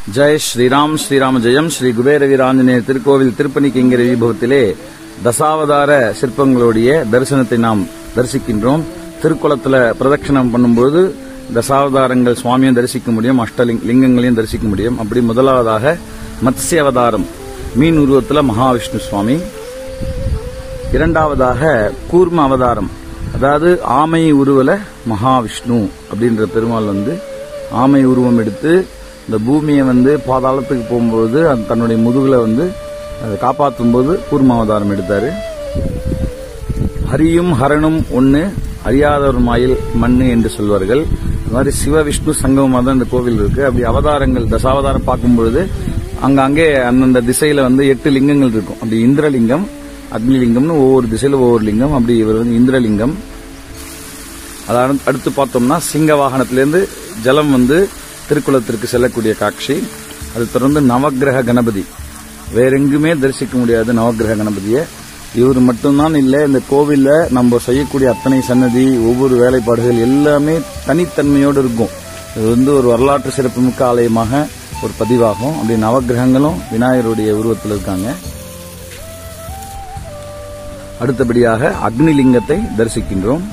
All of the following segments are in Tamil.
ஜெய் ஸ்ரீராம் ஸ்ரீராம ஜெயம் ஸ்ரீ குபேர வீராஞ்சநேயர் திருக்கோவில் திருப்பணிக்கிங்கிற விபவத்திலே தசாவதார சிற்பங்களுடைய தரிசனத்தை நாம் தரிசிக்கின்றோம் திருக்குளத்துல பிரதட்சணம் பண்ணும்போது தசாவதாரங்கள் சுவாமியும் தரிசிக்க முடியும் அஷ்டலிங் லிங்கங்களையும் தரிசிக்க முடியும் அப்படி முதலாவதாக மத்ஸ்ய அவதாரம் மீன் உருவத்துல மகாவிஷ்ணு சுவாமி இரண்டாவதாக கூர்ம அவதாரம் அதாவது ஆமை உருவல மகாவிஷ்ணு அப்படின்ற பெருமாள் வந்து ஆமை உருவம் எடுத்து இந்த பூமியை வந்து பாதாளத்துக்கு போகும்போது அந்த தன்னுடைய முதுகுல வந்து அதை காப்பாற்றும் போது கூர்ம அவதாரம் எடுத்தாரு ஹரியும் ஹரனும் ஒன்னு அறியாதவர் மாயில் மண்ணு என்று சொல்வார்கள் இது மாதிரி சிவ விஷ்ணு சங்கமமாக தான் இந்த கோவில் இருக்கு அப்படி அவதாரங்கள் தசாவதாரம் பார்க்கும்பொழுது அங்கங்கே அந்தந்த திசையில வந்து எட்டு லிங்கங்கள் இருக்கும் அப்படி இந்திரலிங்கம் அக்னிலிங்கம்னு ஒவ்வொரு திசையில ஒவ்வொரு லிங்கம் அப்படி இவர் வந்து இந்திரலிங்கம் அதை அடுத்து- அடுத்து பார்த்தோம்னா சிங்க வாகனத்திலிருந்து ஜலம் வந்து திருக்குளத்திற்கு செல்லக்கூடிய காட்சி அது தொடர்ந்து நவக்கிரக கணபதி வேற எங்குமே தரிசிக்க முடியாது நவக்கிரக கணபதியை இவர் மட்டும்தான் இல்ல இந்த கோவில்ல நம்ம செய்யக்கூடிய அத்தனை சன்னதி ஒவ்வொரு வேலைப்பாடுகள் எல்லாமே தனித்தன்மையோடு இருக்கும் இது வந்து ஒரு வரலாற்று சிறப்புமிக்க ஆலயமாக ஒரு பதிவாகும் அப்படி நவக்கிரகங்களும் விநாயகருடைய உருவத்தில் இருக்காங்க அடுத்தபடியாக அக்னிலிங்கத்தை தரிசிக்கின்றோம்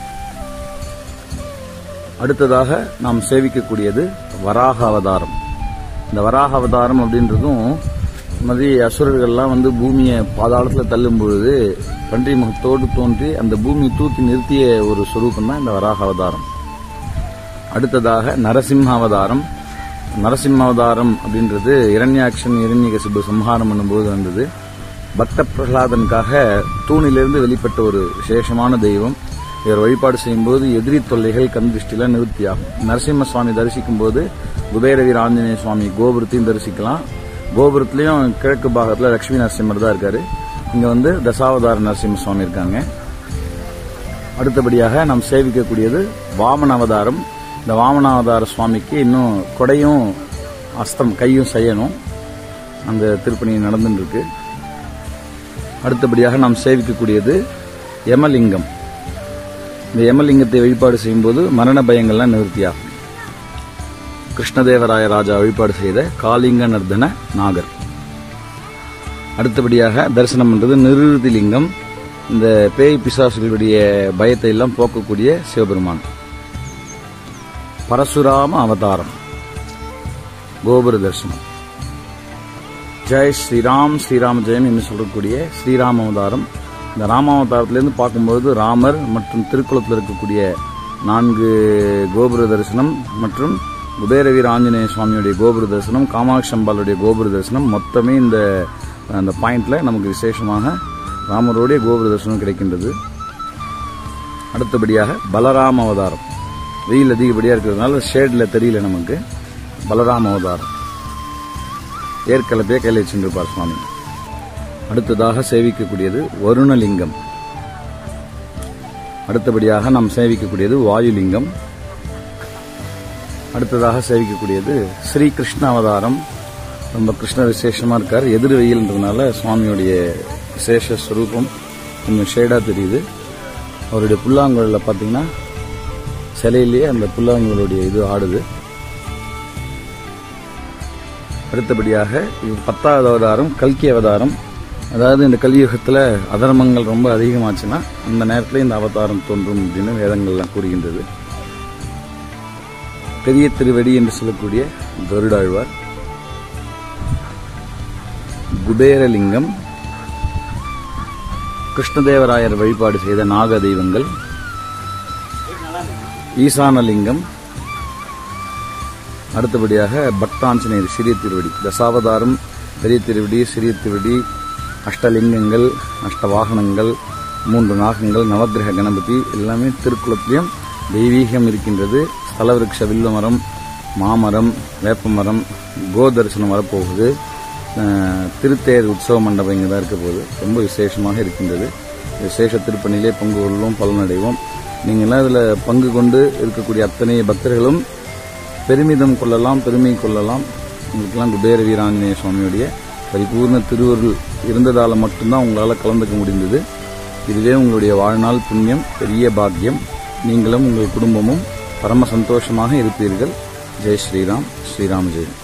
அடுத்ததாக நாம் சேவிக்கக்கூடியது வராக அவதாரம் இந்த வராக அவதாரம் அப்படின்றதும் மதி அசுரர்கள்லாம் வந்து பூமியை பாதாளத்தில் தள்ளும் பொழுது பன்றி முகத்தோடு தோன்றி அந்த பூமியை தூக்கி நிறுத்திய ஒரு சொரூபம் தான் இந்த வராக அவதாரம் அடுத்ததாக நரசிம்ம அவதாரம் நரசிம்ம அவதாரம் அப்படின்றது இரண்யாட்சன் இரண்யகசிபு சம்ஹாரம் பண்ணும்போது வந்தது பக்த பிரகலாதனுக்காக தூணிலிருந்து வெளிப்பட்ட ஒரு விசேஷமான தெய்வம் இவர் வழிபாடு செய்யும்போது எதிரி தொல்லைகள் கண் திருஷ்டில நிவர்த்தியாகும் நரசிம்ம சுவாமி தரிசிக்கும் போது குபேரவீர ஆஞ்சநேய சுவாமி கோபுரத்தையும் தரிசிக்கலாம் கோபுரத்திலையும் கிழக்கு பாகத்துல லட்சுமி நரசிம்மர் தான் இருக்காரு இங்க வந்து தசாவதார நரசிம்ம சுவாமி இருக்காங்க அடுத்தபடியாக நாம் சேவிக்கக்கூடியது வாமன அவதாரம் இந்த வாமன அவதார சுவாமிக்கு இன்னும் கொடையும் அஸ்தம் கையும் செய்யணும் அந்த திருப்பணி நடந்துட்டு இருக்கு அடுத்தபடியாக நாம் சேவிக்கக்கூடியது யமலிங்கம் இந்த யமலிங்கத்தை வழிபாடு செய்யும்போது மரண பயங்கள்லாம் நிவர்த்தியாகும் கிருஷ்ணதேவராய ராஜா வழிபாடு செய்த காளிங்க நர்தன நாகர் அடுத்தபடியாக தரிசனம் பண்றது நிருதி லிங்கம் இந்த பேய் பிசாசுகளுடைய பயத்தை எல்லாம் போக்கக்கூடிய சிவபெருமான் பரசுராம அவதாரம் கோபுர தரிசனம் ஜெய் ஸ்ரீராம் ஸ்ரீராம ஜெயம் என்று சொல்லக்கூடிய ஸ்ரீராம அவதாரம் இந்த ராமாவதாரத்திலிருந்து பார்க்கும்போது ராமர் மற்றும் திருக்குளத்தில் இருக்கக்கூடிய நான்கு கோபுர தரிசனம் மற்றும் குபேரவீர ஆஞ்சநேய சுவாமியுடைய கோபுர தரிசனம் காமாட்சி அம்பாளுடைய கோபுர தரிசனம் மொத்தமே இந்த அந்த பாயிண்ட்ல நமக்கு விசேஷமாக ராமருடைய கோபுர தரிசனம் கிடைக்கின்றது அடுத்தபடியாக பலராம அவதாரம் வெயில் அதிகப்படியா இருக்கிறதுனால ஷேட்ல தெரியல நமக்கு பலராம அவதாரம் ஏற்கலப்பே கையில் சென்றிருப்பார் சுவாமி அடுத்ததாக சேவிக்கக்கூடியது வருணலிங்கம் அடுத்தபடியாக நாம் சேவிக்கக்கூடியது வாயுலிங்கம் அடுத்ததாக சேவிக்கக்கூடியது ஸ்ரீ கிருஷ்ண அவதாரம் ரொம்ப கிருஷ்ண விசேஷமா இருக்கார் எதிர் வெயில்ன்றதுனால சுவாமியுடைய விசேஷ ஸ்வரூபம் கொஞ்சம் ஷேடா தெரியுது அவருடைய புல்லாங்குழல பார்த்தீங்கன்னா சிலையிலேயே அந்த புல்லாங்குழலுடைய இது ஆடுது அடுத்தபடியாக இது பத்தாவது அவதாரம் கல்கி அவதாரம் அதாவது இந்த கலியுகத்தில் அதர்மங்கள் ரொம்ப அதிகமாச்சுன்னா அந்த நேரத்தில் இந்த அவதாரம் தோன்றும் அப்படின்னு வேதங்கள்லாம் கூறுகின்றது பெரிய திருவடி என்று சொல்லக்கூடிய கருடாழ்வார் குபேரலிங்கம் கிருஷ்ணதேவராயர் வழிபாடு செய்த நாக தெய்வங்கள் ஈசானலிங்கம் அடுத்தபடியாக பக்தாஞ்சநேயர் சிறிய திருவடி தசாவதாரம் பெரிய திருவடி சிறிய திருவடி அஷ்டலிங்கங்கள் அஷ்ட வாகனங்கள் மூன்று நாகங்கள் நவக்கிரக கணபதி எல்லாமே திருக்குளத்திலையும் தெய்வீகம் இருக்கின்றது ஸ்தலவிருக்ஷ வில்வ மரம் மாமரம் வேப்பமரம் கோ தரிசனம் வரப்போகுது அஹ், திருத்தேர் உற்சவ மண்டபம் இங்கே தான் இருக்க போகுது ரொம்ப விசேஷமாக இருக்கின்றது விசேஷ திருப்பணியிலே பங்கு கொள்வோம் பலனடைவோம் நீங்கள்லாம் இதில் பங்கு கொண்டு இருக்கக்கூடிய அத்தனை பக்தர்களும் பெருமிதம் கொள்ளலாம் பெருமை கொள்ளலாம் உங்களுக்கெல்லாம் குபேர வீராஞ்சநேய சுவாமியுடைய பரிபூர்ண திருவருள் இருந்ததால் மட்டும்தான் உங்களால் கலந்துக்க முடிந்தது இதுவே உங்களுடைய வாழ்நாள் புண்ணியம் பெரிய பாக்கியம் நீங்களும் உங்கள் குடும்பமும் பரம சந்தோஷமாக இருப்பீர்கள் ஜெய் ஸ்ரீராம் ஸ்ரீராம் ஜெயம்